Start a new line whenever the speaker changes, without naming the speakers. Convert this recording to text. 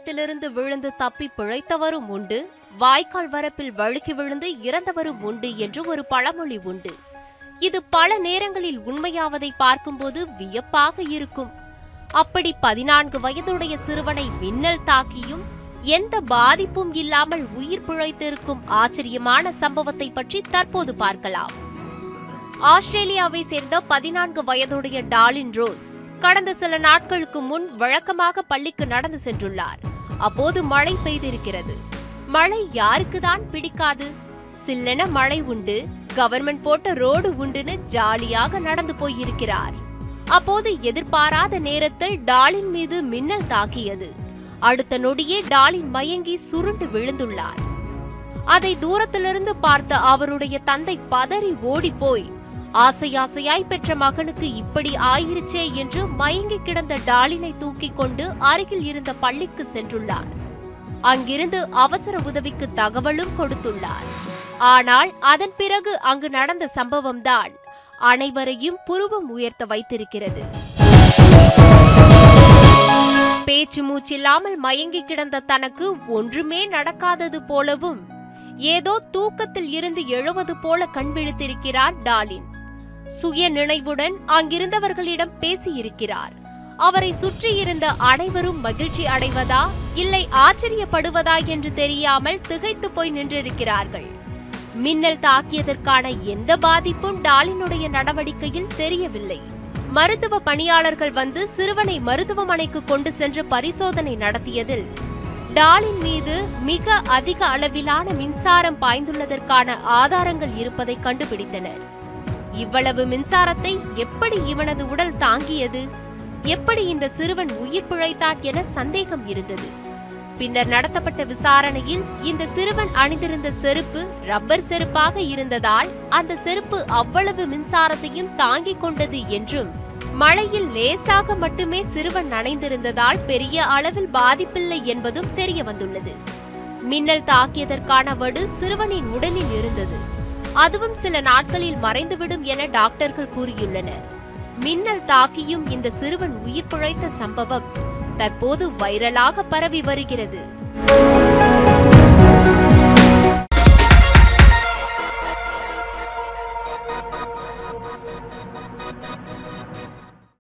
வாகனத்திலிருந்து விழுந்து தப்பி பிழைத்தவரும் உண்டு வாய்க்கால் வரப்பில் வழுக்கி விழுந்து இறந்தவரும் உண்டு என்று ஒரு பழமொழி உண்டு இது பல நேரங்களில் உண்மையாவதை பார்க்கும்போது வியப்பாக இருக்கும் அப்படி பதினான்கு வயதுடைய சிறுவனை மின்னல் தாக்கியும் எந்த பாதிப்பும் இல்லாமல் உயிர் பிழைத்திருக்கும் ஆச்சரியமான சம்பவத்தை பற்றி தற்போது பார்க்கலாம் ஆஸ்திரேலியாவை சேர்ந்த பதினான்கு வயதுடைய டாலின் ரோஸ் கடந்த சில நாட்களுக்கு முன் வழக்கமாக பள்ளிக்கு நடந்து சென்றுள்ளார் அப்போது மழை பெய்திருக்கிறது மழை யாருக்குதான் பிடிக்காது சில்லென மழை உண்டு கவர்மெண்ட் போட்ட ரோடு உண்டுன்னு ஜாலியாக நடந்து போயிருக்கிறார் அப்போது எதிர்பாராத நேரத்தில் டாலின் மீது மின்னல் தாக்கியது அடுத்த நொடியே டாலின் மயங்கி சுருண்டு விழுந்துள்ளார் அதை தூரத்திலிருந்து பார்த்த அவருடைய தந்தை பதறி ஓடிப்போய் ஆசை ஆசையாய் பெற்ற மகனுக்கு இப்படி ஆயிருச்சே என்று மயங்கி கிடந்த டாலினை தூக்கிக் கொண்டு அருகில் இருந்த பள்ளிக்கு சென்றுள்ளார் அங்கிருந்து அவசர உதவிக்கு தகவலும் கொடுத்துள்ளார் ஆனால் அதன் பிறகு அங்கு நடந்த சம்பவம்தான் அனைவரையும் புருவம் உயர்த்த வைத்திருக்கிறது பேச்சு மூச்சில்லாமல் மயங்கி கிடந்த தனக்கு ஒன்றுமே நடக்காதது போலவும் ஏதோ தூக்கத்தில் இருந்து எழுவது போல கண் விழித்திருக்கிறார் டாலின் சுய நினைவுடன் அங்கிருந்தவர்களிடம் பேசியிருக்கிறார் அவரை சுற்றியிருந்த அனைவரும் மகிழ்ச்சி அடைவதா இல்லை ஆச்சரியப்படுவதா என்று தெரியாமல் திகைத்து போய் நின்றிருக்கிறார்கள் மின்னல் தாக்கியதற்கான எந்த பாதிப்பும் டாலினுடைய நடவடிக்கையில் தெரியவில்லை மருத்துவ பணியாளர்கள் வந்து சிறுவனை மருத்துவமனைக்கு கொண்டு சென்று பரிசோதனை நடத்தியதில் டாலின் மீது மிக அதிக அளவிலான மின்சாரம் பாய்ந்துள்ளதற்கான ஆதாரங்கள் இருப்பதை கண்டுபிடித்தனர் இவ்வளவு மின்சாரத்தை எப்படி இவனது உடல் தாங்கியது எப்படி இந்த சிறுவன் உயிர் பிழைத்தான் என சந்தேகம் இருந்தது பின்னர் நடத்தப்பட்ட விசாரணையில் இந்த சிறுவன் அணிந்திருந்த செருப்பு ரப்பர் செருப்பாக இருந்ததால் அந்த செருப்பு அவ்வளவு மின்சாரத்தையும் தாங்கிக் கொண்டது என்றும் மழையில் லேசாக மட்டுமே சிறுவன் நனைந்திருந்ததால் பெரிய அளவில் பாதிப்பில்லை என்பதும் தெரிய வந்துள்ளது மின்னல் தாக்கியதற்கான வடு சிறுவனின் உடலில் இருந்தது அதுவும் சில நாட்களில் மறைந்துவிடும் என டாக்டர்கள் கூறியுள்ளனர் மின்னல் தாக்கியும் இந்த சிறுவன் உயிர் பிழைத்த சம்பவம் தற்போது வைரலாக பரவி வருகிறது